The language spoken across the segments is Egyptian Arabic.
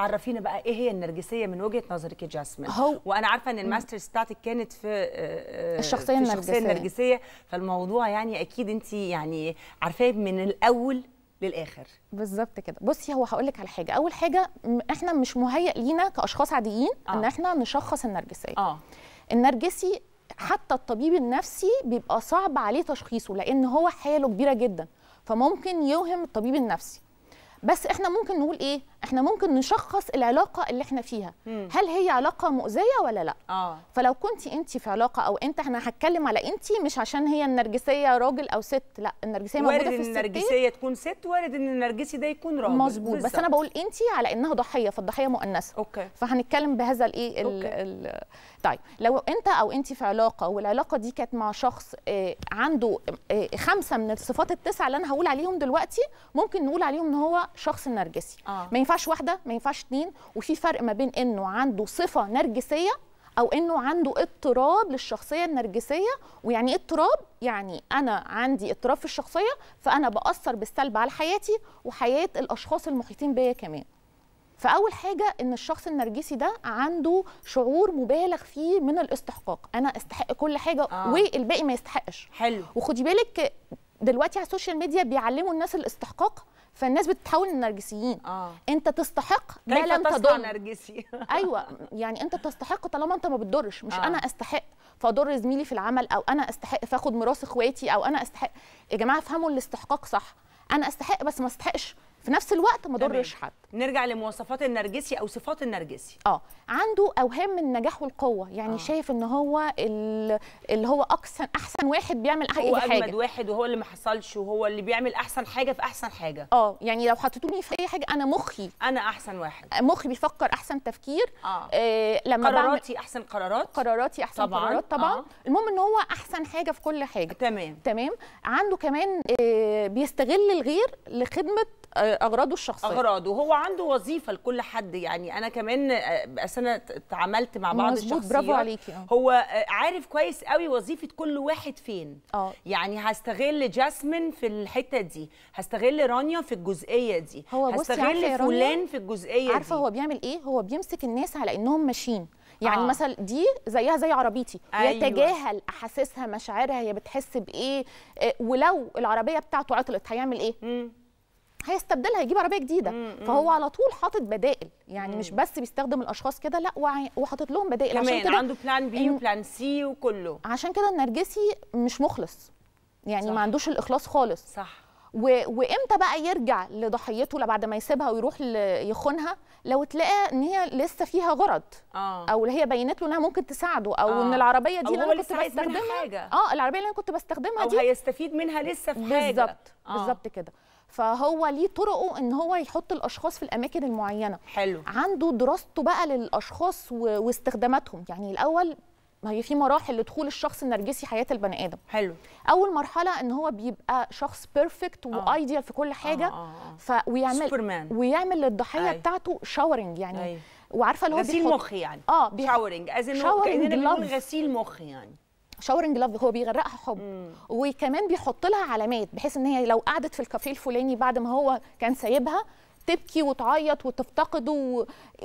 عرفينا بقى ايه هي النرجسيه من وجهه نظرك يا جاسمين هو- وانا عارفه ان الماسترز بتاعتك كانت في آه، آه، الشخصية في النرجسية. النرجسيه فالموضوع يعني اكيد انت يعني عارفاه من الاول للاخر بالظبط كده بصي هو هقول لك على حاجه اول حاجه م- احنا مش مهيئ لينا كاشخاص عاديين آه. ان احنا نشخص النرجسيه اه النرجسي حتى الطبيب النفسي بيبقى صعب عليه تشخيصه لان هو حاله كبيره جدا فممكن يوهم الطبيب النفسي بس احنا ممكن نقول ايه احنا ممكن نشخص العلاقه اللي احنا فيها هل هي علاقه مؤذيه ولا لا اه فلو كنت انت في علاقه او انت احنا هتكلم على انت مش عشان هي النرجسيه راجل او ست لا النرجسيه وارد موجوده ان في الستين النرجسيه تكون ست وارد ان النرجسي ده يكون راجل مظبوط بس بالظبط. انا بقول انت على انها ضحيه فالضحيه مؤنثه اوكي فهنتكلم بهذا الايه ال- أوكي. ال- طيب لو انت او انت في علاقه والعلاقه دي كانت مع شخص آه، عنده آه، خمسه من الصفات التسعه اللي انا هقول عليهم دلوقتي ممكن نقول عليهم ان هو شخص نرجسي آه. ما ينفعش واحده ما ينفعش اتنين وفي فرق ما بين انه عنده صفه نرجسيه او انه عنده اضطراب للشخصيه النرجسيه ويعني ايه اضطراب يعني انا عندي اضطراب في الشخصيه فانا باثر بالسلب على حياتي وحياه الاشخاص المحيطين بيا كمان فاول حاجه ان الشخص النرجسي ده عنده شعور مبالغ فيه من الاستحقاق انا استحق كل حاجه آه. والباقي ما يستحقش حلو وخدي بالك دلوقتي على السوشيال ميديا بيعلموا الناس الاستحقاق فالناس بتتحول لنرجسيين اه انت تستحق ما كيف لم تصنع تضر نرجسي ايوه يعني انت تستحق طالما انت ما بتضرش مش آه. آه. انا استحق فاضر زميلي في العمل او انا استحق فاخد ميراث اخواتي او انا استحق يا جماعه افهموا الاستحقاق صح انا استحق بس ما استحقش في نفس الوقت ما تمام. اضرش حد نرجع لمواصفات النرجسي او صفات النرجسي اه عنده اوهام من النجاح والقوه يعني آه. آه. شايف ان هو ال- اللي هو احسن احسن واحد بيعمل هو اي اجمد حاجه واحد وهو اللي ما حصلش وهو اللي بيعمل احسن حاجه في احسن حاجه اه يعني لو حطيتوني في اي حاجه انا مخي انا احسن واحد مخي بيفكر احسن تفكير اه آه لما بعمل قراراتي احسن قرارات قراراتي احسن طبعاً، قرارات طبعا آه. آه. المهم ان هو احسن حاجه في كل حاجه تمام تمام عنده كمان آه بيستغل الغير لخدمه آه اغراضه الشخصيه اغراضه هو عنده وظيفه لكل حد يعني انا كمان آه، بس انا ت- اتعاملت مع بعض مظبوط، الشخصيات برافو عليكي، آه. هو آه، عارف كويس قوي وظيفه كل واحد فين اه يعني هستغل جاسمين في الحته دي هستغل رانيا في الجزئيه دي هو بصي عارفة يا هستغل رانيا؟ فلان في الجزئيه عارفه دي هو بيعمل ايه هو بيمسك الناس على انهم ماشيين يعني آه. آه. مثلا دي زيها زي عربيتي أيوة. يتجاهل احاسيسها مشاعرها هي بتحس بايه آه، ولو العربيه بتاعته عطلت هيعمل ايه مم. هيستبدلها يجيب عربيه جديده فهو على طول حاطط بدائل يعني مش بس بيستخدم الاشخاص كده لا وع- وحاطط لهم بدائل عشان كمان كده عنده بلان بي إن- وبلان سي وكله عشان كده النرجسي مش مخلص يعني صح. ما عندوش الاخلاص خالص صح و... وامتى بقى يرجع لضحيته لا بعد ما يسيبها ويروح ل... يخونها لو تلاقى ان هي لسه فيها غرض اه او هي بينت له انها ممكن تساعده او آه. ان العربيه دي أو اللي هو انا كنت لسه عايز منها بستخدمها حاجة. اه العربيه اللي انا كنت بستخدمها او دي هيستفيد منها لسه في حاجه بالظبط آه. بالظبط كده فهو ليه طرقه ان هو يحط الاشخاص في الاماكن المعينه حلو عنده دراسته بقى للاشخاص و... واستخداماتهم يعني الاول ما هي في مراحل لدخول الشخص النرجسي حياه البني ادم حلو اول مرحله ان هو بيبقى شخص بيرفكت وايديال في كل حاجه آه، آه، آه. ف ويعمل سوبرمان. ويعمل للضحيه أي. بتاعته شاورنج يعني أي. وعارفه اللي هو غسيل بيحط مخ يعني اه بيح... شاورنج از انه Showering كاننا بنقول gloves. غسيل مخ يعني شاورنج لاف هو بيغرقها حب وكمان بيحط لها علامات بحيث ان هي لو قعدت في الكافيه الفلاني بعد ما هو كان سايبها تبكي وتعيط وتفتقده و...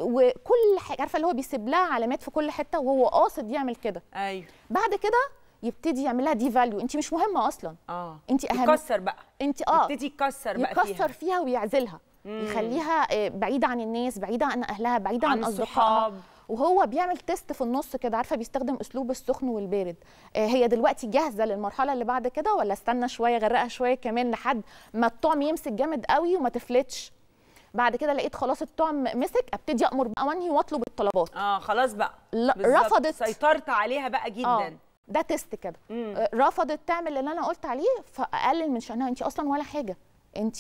وكل حاجه عارفه اللي هو بيسيب لها علامات في كل حته وهو قاصد يعمل كده ايوه بعد كده يبتدي يعمل لها دي فاليو انت مش مهمه اصلا اه انت اهم يكسر بقى انت اه يبتدي يكسر بقى يكسر فيها فيها ويعزلها يخليها آه، بعيده عن الناس بعيده عن اهلها بعيده عن عن, اصدقائها الصحاب. وهو بيعمل تيست في النص كده عارفه بيستخدم اسلوب السخن والبارد آه، هي دلوقتي جاهزه للمرحله اللي بعد كده ولا استنى شويه غرقها شويه كمان لحد ما الطعم يمسك جامد قوي وما تفلتش بعد كده لقيت خلاص الطعم مسك ابتدي امر بقى وانهي واطلب الطلبات اه خلاص بقى لا، بالظبط. رفضت. سيطرت عليها بقى اه جدا ده تيست كده مم. آه، رفضت تعمل اللي انا قلت عليه فاقلل من شانها انت اصلا ولا حاجه انت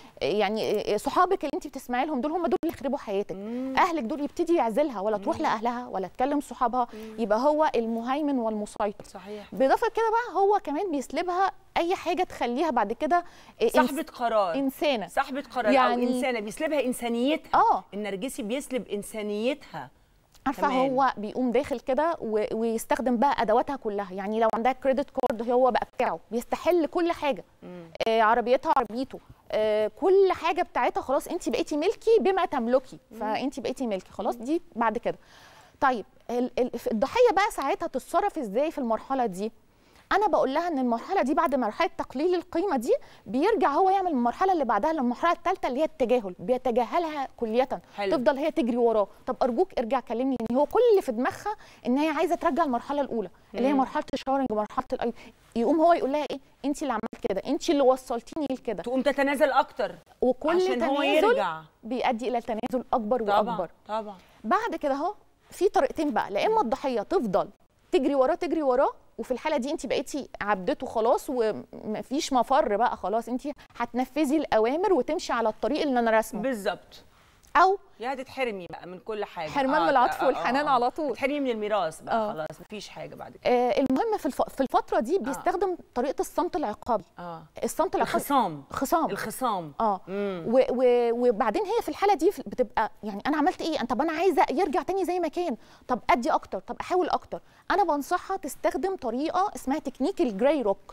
يعني صحابك اللي انت بتسمعي لهم دول هم دول اللي يخربوا حياتك اهلك دول يبتدي يعزلها ولا تروح لاهلها ولا تكلم صحابها يبقى هو المهيمن والمسيطر صحيح بالاضافه كده بقى هو كمان بيسلبها اي حاجه تخليها بعد كده إنس- صاحبة قرار انسانه صاحبة قرار يعني- او انسانة بيسلبها انسانيتها اه النرجسي بيسلب انسانيتها عارفه كمان. هو بيقوم داخل كده و- ويستخدم بقى ادواتها كلها يعني لو عندها كريدت كارد هو بقى بتاعه بيستحل كل حاجه آه عربيتها عربيته آه كل حاجه بتاعتها خلاص انت بقيتي ملكي بما تملكي فانت بقيتي ملكي خلاص دي بعد كده طيب ال- ال- الضحيه بقى ساعتها تتصرف ازاي في المرحله دي انا بقول لها ان المرحله دي بعد مرحله تقليل القيمه دي بيرجع هو يعمل المرحله اللي بعدها للمرحله الثالثه اللي هي التجاهل بيتجاهلها كليه حلو. تفضل هي تجري وراه طب ارجوك ارجع كلمني يعني هو كل اللي في دماغها ان هي عايزه ترجع المرحله الاولى اللي هي مم. مرحله الشاورنج مرحله الاي يقوم هو يقول لها ايه انت اللي عملت كده انت اللي وصلتيني لكده تقوم تتنازل اكتر وكل عشان هو تنازل يرجع بيؤدي الى تنازل اكبر طبعا واكبر طبعا بعد كده اهو في طريقتين بقى لا اما الضحيه تفضل تجري وراه تجري وراه وفي الحاله دي انت بقيتي عبدته خلاص ومفيش مفر بقى خلاص انت هتنفذي الاوامر وتمشي على الطريق اللي انا راسمه بالظبط او يا هتتحرمي بقى من كل حاجه حرمان من العطف والحنان على طول. تحرمي من الميراث بقى آه. خلاص مفيش حاجه بعد كده آه المهم في الف... في الفتره دي بيستخدم طريقه الصمت العقابي اه الصمت العقابي الخصام خصام الخصام اه مم. و و وبعدين هي في الحاله دي في- بتبقى يعني انا عملت ايه طب انا عايزه يرجع تاني زي ما كان طب ادي اكتر طب احاول اكتر انا بنصحها تستخدم طريقه اسمها تكنيك الجراي روك